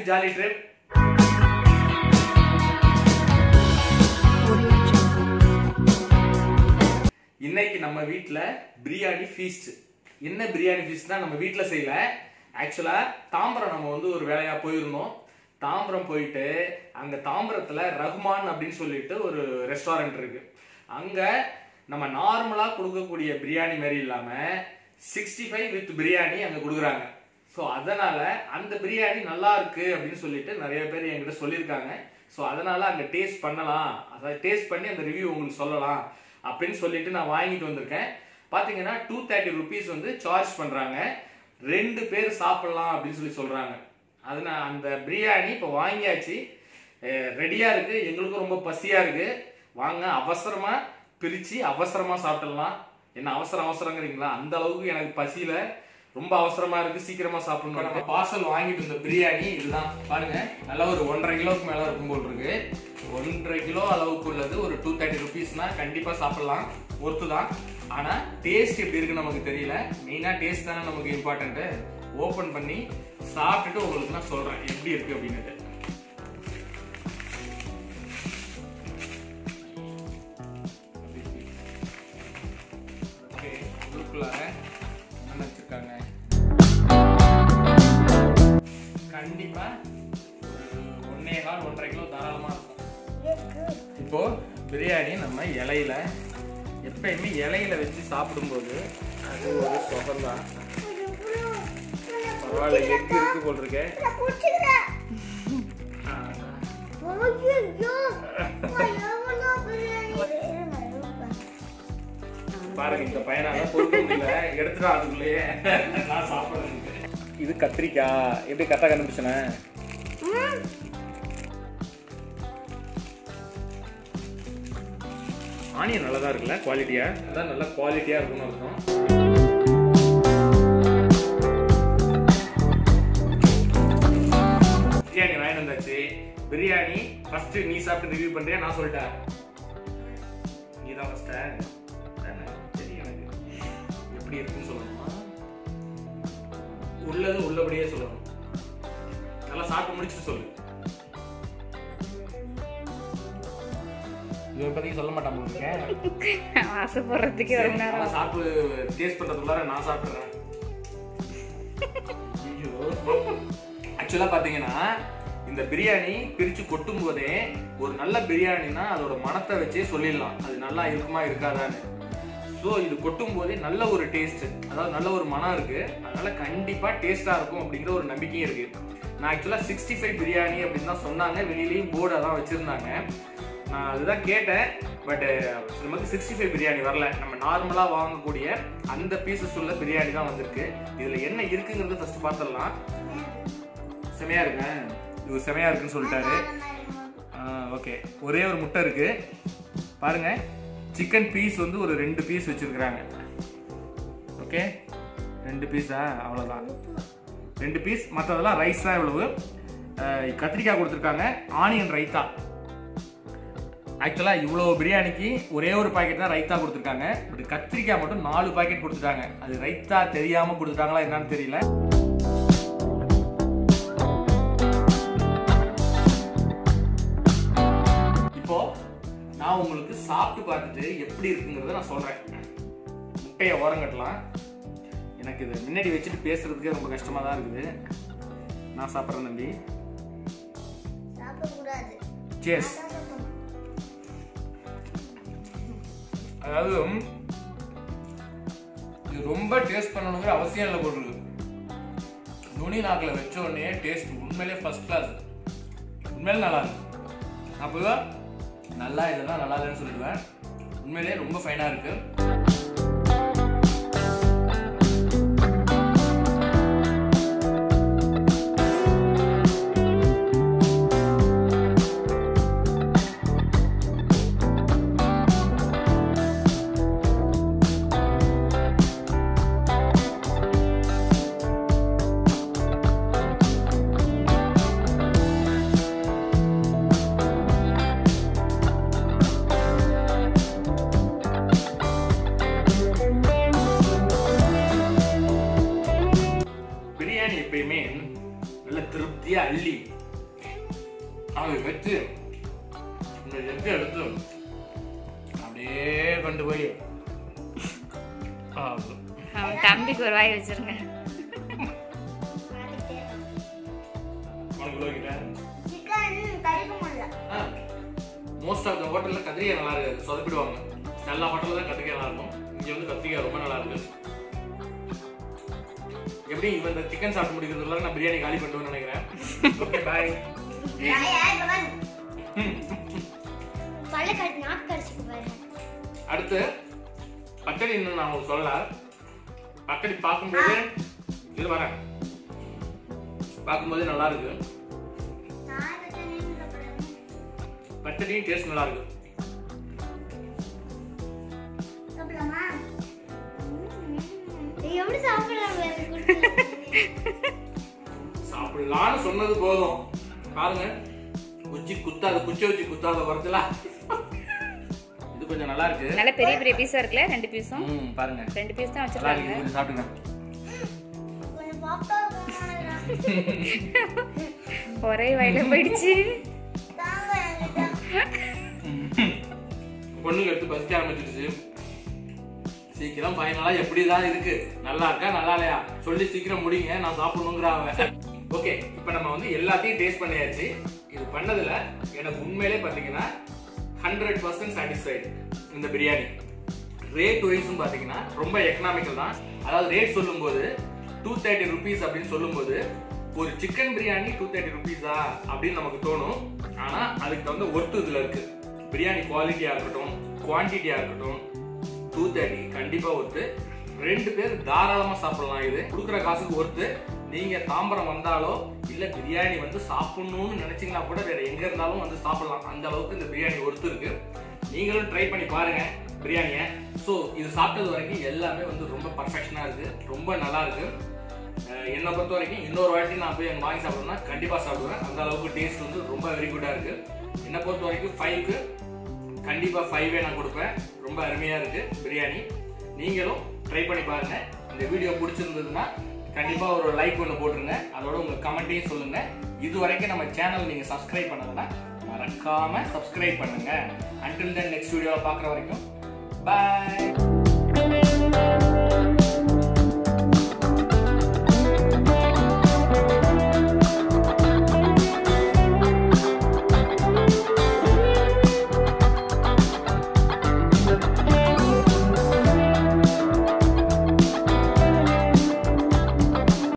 Jolly trip Audio Jungle. இன்னைக்கு நம்ம வீட்ல பிரியாணி ஃபீஸ்ட் என்ன பிரியாணி ஃபீஸ்ட்னா நம்ம வீட்ல செய்யல ஆக்சுவலா தாம்பரம் நம்ம வந்து ஒரு வேலையா போயிருந்தோம் தாம்பரம் போயிட்டு அங்க தாம்பரத்துல ரஹ்மான் அப்படின்னு சொல்லிட்டு ஒரு ரெஸ்டாரண்ட் இருக்கு அங்க நம்ம நார்மலா கொடுக்கக்கூடிய பிரியாணி மாதிரி இல்லாம சிக்ஸ்டி ஃபைவ் வித் பிரியாணி அங்க கொடுக்குறாங்க ஸோ அதனால அந்த பிரியாணி நல்லா இருக்கு அப்படின்னு சொல்லிட்டு நிறைய பேர் என்கிட்ட சொல்லியிருக்காங்க ஸோ அதனால அங்க டேஸ்ட் பண்ணலாம் அதாவது டேஸ்ட் பண்ணி அந்த ரிவ்யூ உங்களுக்கு சொல்லலாம் அப்படின்னு சொல்லிட்டு நான் வாங்கிட்டு வந்திருக்கேன் பாத்தீங்கன்னா டூ தேர்ட்டி ருபீஸ் வந்து சார்ஜ் பண்றாங்க ரெண்டு பேர் சாப்பிடலாம் அப்படின்னு சொல்லி சொல்றாங்க அதனால அந்த பிரியாணி இப்போ வாங்கியாச்சு ரெடியா இருக்கு எங்களுக்கும் ரொம்ப பசியா இருக்கு வாங்க அவசரமா பிரிச்சு அவசரமா சாப்பிடலாம் என்ன அவசரம் அவசரங்கிறீங்களா அந்த அளவுக்கு எனக்கு பசியில ரொம்ப அவசரமா இருக்கு சீக்கிரமா சாப்பிடணும் நம்ம பார்சல் வாங்கிட்டு இருந்த பிரியாணி இதுதான் பாருங்க நல்லா ஒரு ஒன்றரை கிலோவுக்கு மேல இருக்கும் போல் இருக்கு ஒன்றரை கிலோ அளவுக்கு உள்ளது ஒரு டூ தேர்ட்டி ருபீஸ்னா கண்டிப்பா சாப்பிடலாம் ஒர்த்து தான் ஆனா டேஸ்ட் எப்படி இருக்குன்னு நமக்கு தெரியல மெயினா டேஸ்ட் தானே நமக்கு இம்பார்ட்டன்ட் ஓபன் பண்ணி சாப்பிட்டுட்டு உங்களுக்கு நான் சொல்றேன் எப்படி இருக்கு அப்படின்னு ஓகே உள்ளுக்குள்ளார என்ன வச்சிருக்காங்க கண்டிப்பா ஒரு ஒன்னே கால் ஒன்றரை கிலோ தாராளமா இருக்கும் இப்போ பிரியாணி நம்ம இலையில எப்பயுமே இலையில வச்சு சாப்பிடும்போது அது ஒரு சுகம்தான் பரவாயில்ல எக் இருக்கு போல் இருக்கேன் பாருங்க இந்த பையனால பொறுக்க முடியல எடுத்துட்டு அதுக்குள்ளேயே நான் சாப்பிடுறேன் இது கத்திரிக்காய் எப்படி கரெக்டாக கண்டுபிடிச்சனே ஆனியன் நல்லா தான் இருக்குல்ல குவாலிட்டியா அதான் நல்லா குவாலிட்டியா இருக்கும்னு அர்த்தம் பிரியாணி வாங்கிட்டு வந்தாச்சு பிரியாணி ஃபர்ஸ்ட் நீ சாப்பிட்டு ரிவ்யூ பண்றியா நான் சொல்லிட்டேன் நீ தான் ஃபர்ஸ்ட் தெரியும் எனக்கு எப்படி இருக்குன்னு சொல்லணுமா உள்ளது உள்ளபடியே சொல்லணும் நல்லா சாப்பிட்டு முடிச்சுட்டு சொல்லு இவன் பத்தி சொல்ல மாட்டான் போல இருக்கேன் ஆசைப்படுறதுக்கே ரொம்ப நேரம் நல்லா சாப்பிட்டு டேஸ்ட் பண்றதுக்குள்ளார நான் சாப்பிடுறேன் ஆக்சுவலா பாத்தீங்கன்னா இந்த பிரியாணி பிரிச்சு கொட்டும் போதே ஒரு நல்ல பிரியாணினா அதோட மனத்தை வச்சே சொல்லிடலாம் அது நல்லா இருக்குமா இருக்காதான்னு ஸோ இது கொட்டும் போதே நல்ல ஒரு டேஸ்ட் அதாவது நல்ல ஒரு மனம் இருக்கு அதனால கண்டிப்பா டேஸ்டா இருக்கும் அப்படிங்கிற ஒரு நம்பிக்கையும் இருக்கு நான் ஆக்சுவலா சிக்ஸ்டி ஃபைவ் பிரியாணி அப்படின்னு தான் சொன்னாங்க வெளியிலயும் போர்டு அதான் வச்சிருந்தாங்க நான் அதுதான் கேட்டேன் பட் நமக்கு சிக்ஸ்டி ஃபைவ் பிரியாணி வரல நம்ம நார்மலாக வாங்கக்கூடிய அந்த பீசஸ் உள்ள பிரியாணி தான் வந்திருக்கு இதில் என்ன இருக்குங்கிறது ஃபர்ஸ்ட் பார்த்துடலாம் செமையா இருக்கு இது செமையா இருக்குன்னு சொல்லிட்டாரு ஓகே ஒரே ஒரு முட்டை இருக்கு பாருங்க சிக்கன் பீஸ் வந்து ஒரு ரெண்டு பீஸ் வச்சிருக்கிறாங்க ஓகே ரெண்டு பீஸா அவ்வளோதான் ரெண்டு பீஸ் மற்றதெல்லாம் ரைஸ் தான் இவ்வளவு அஹ், கத்திரிக்காய் கொடுத்துருக்காங்க ஆனியன் ரைத்தா ஆக்சுவலா இவ்வளோ பிரியாணிக்கு ஒரே ஒரு பாக்கெட் தான் ரைத்தா கொடுத்துருக்காங்க பட் கத்திரிக்காய் மட்டும் நாலு பாக்கெட் கொடுத்துட்டாங்க அது ரைத்தா தெரியாம கொடுத்துட்டாங்களா என்னன்னு தெரியல இப்போ நான் உங்களுக்கு சாப்பிட்டு பார்த்துட்டு எப்படி இருக்குங்கிறத நான் சொல்றேன் முட்டையை ஓரம் கட்டலாம் எனக்கு இது முன்னாடி வச்சுட்டு பேசுறதுக்கே ரொம்ப கஷ்டமா தான் இருக்குது நான் சாப்பிட்றேன் தம்பி சாப்பிடக்கூடாது சேஸ் அதாவது இது ரொம்ப டேஸ்ட் பண்ணணுங்கிற அவசியம் இல்லை போட்டுருக்கு நுனி நாக்கில் வச்ச உடனே டேஸ்ட் உண்மையிலே ஃபர்ஸ்ட் கிளாஸ் உண்மையிலே நல்லா இருக்கு நான் பொதுவாக நல்லா இல்லைன்னா நல்லா இல்லைன்னு சொல்லிடுவேன் உண்மையிலே ரொம்ப ஃபைனாக இருக்கு எடுத்து எடுத்து அப்படியே கொண்டு போய் ஆ, அவன் தம்பிக்கு ஒரு வாய் வச்சிருங்க உனக்கு இவ்வளோ வைக்கிறேன் சிக்கன் கறிக்க முடியல மோஸ்ட் ஆஃப் த ஹோட்டலில் கத்திரிக்காய் நல்லா இருக்காது சொதப்பிடுவாங்க எல்லா ஹோட்டலில் தான் கத்திரிக்காய் நல்லா இருக்கும் இங்கே வந்து கத்திரிக்காய் ரொம்ப நல்லா இருக்கு எப்படி இவன் இந்த சிக்கன் சாப்பிட்டு முடிக்கிறதுல நான் பிரியாணி காலி பண்ணுவேன்னு நினைக்கிறேன் ஓகே பாய் பல்ல கட்டி நாக்கு கடிச்சிட்டு பாருங்க அடுத்து பச்சடி இன்னும் நான் உங்களுக்கு சொல்லல பச்சடி பார்க்கும்போது இது வரேன் பார்க்கும்போது நல்லா இருக்கு நான் வச்ச நீங்க சாப்பிடுங்க பச்சடியும் டேஸ்ட் நல்லா இருக்கு சாப்பிடலாமா எப்படி சாப்பிடலாம் எனக்கு கொடுத்து சாப்பிடலான்னு சொன்னது போதும் பாருங்க குச்சி குத்தாத குச்சி வச்சு குத்தாத வரதுல இது கொஞ்சம் நல்லா இருக்கு நல்ல பெரிய பெரிய பீஸா இருக்குல்ல ரெண்டு பீஸும் ம் பாருங்க ரெண்டு பீஸ் தான் நல்லா வச்சிருக்காங்க இருக்கு கொஞ்சம் சாப்பிடுங்க கொஞ்சம் பாப்பா ஒரே வயல போயிடுச்சு தாங்க என்கிட்ட பொண்ணுங்க எடுத்து பசிக்க ஆரம்பிச்சிடுச்சு சீக்கிரம் ஃபைனலா எப்படிதான் இருக்கு நல்லா இருக்கா நல்லா இல்லையா சொல்லி சீக்கிரம் முடிங்க நான் சாப்பிடணுங்கிற அவன் ஓகே இப்போ நம்ம வந்து எல்லாத்தையும் டேஸ்ட் பண்ணியாச்சு இது பண்ணதுல எனக்கு உண்மையிலே பார்த்தீங்கன்னா ஹண்ட்ரட் பர்சன்ட் சாட்டிஸ்ஃபைடு இந்த பிரியாணி ரேட் வைஸும் பார்த்தீங்கன்னா ரொம்ப எக்கனாமிக்கல் தான் அதாவது ரேட் சொல்லும்போது டூ தேர்ட்டி ருபீஸ் அப்படின்னு சொல்லும்போது ஒரு சிக்கன் பிரியாணி டூ தேர்ட்டி ருபீஸா அப்படின்னு நமக்கு தோணும் ஆனா அதுக்கு தகுந்த ஒர்த்து இதுல இருக்கு பிரியாணி குவாலிட்டியா இருக்கட்டும் குவான்டிட்டியா இருக்கட்டும் டூ தேர்ட்டி கண்டிப்பா ஒர்த்து ரெண்டு பேர் தாராளமா சாப்பிடலாம் இது கொடுக்குற காசுக்கு ஒர்த்து நீங்க தாம்பரம் வந்தாலோ இல்ல பிரியாணி வந்து சாப்பிடணும்னு நினைச்சீங்கன்னா கூட வேற எங்க இருந்தாலும் வந்து சாப்பிடலாம் அந்த அளவுக்கு இந்த பிரியாணி ஒர்த்து இருக்கு நீங்களும் ட்ரை பண்ணி பாருங்க பிரியாணியை ஸோ இது சாப்பிட்டது வரைக்கும் எல்லாமே வந்து ரொம்ப பர்ஃபெக்ஷனா இருக்கு ரொம்ப நல்லா இருக்கு அஹ் என்னை பொறுத்த வரைக்கும் இன்னொரு வாட்டி நான் போய் அங்கே வாங்கி சாப்பிடணும்னா கண்டிப்பாக சாப்பிடுவேன் அந்த அளவுக்கு டேஸ்ட் வந்து ரொம்ப வெரி குட்டாக இருக்கு என்னை பொறுத்த வரைக்கும் ஃபைவ்க்கு கண்டிப்பாக ஃபைவே நான் கொடுப்பேன் ரொம்ப அருமையாக இருக்கு பிரியாணி நீங்களும் ட்ரை பண்ணி பாருங்க இந்த வீடியோ பிடிச்சிருந்ததுன்னா கண்டிப்பாக ஒரு லைக் ஒன்று போட்டுருங்க அதோட உங்கள் கமெண்ட்டையும் சொல்லுங்க இது வரைக்கும் நம்ம சேனல் நீங்கள் சப்ஸ்கிரைப் பண்ணலைன்னா மறக்காம சப்ஸ்கிரைப் பண்ணுங்க அன்டில் தென் நெக்ஸ்ட் வீடியோவில் பார்க்குற வரைக்கும் பாய்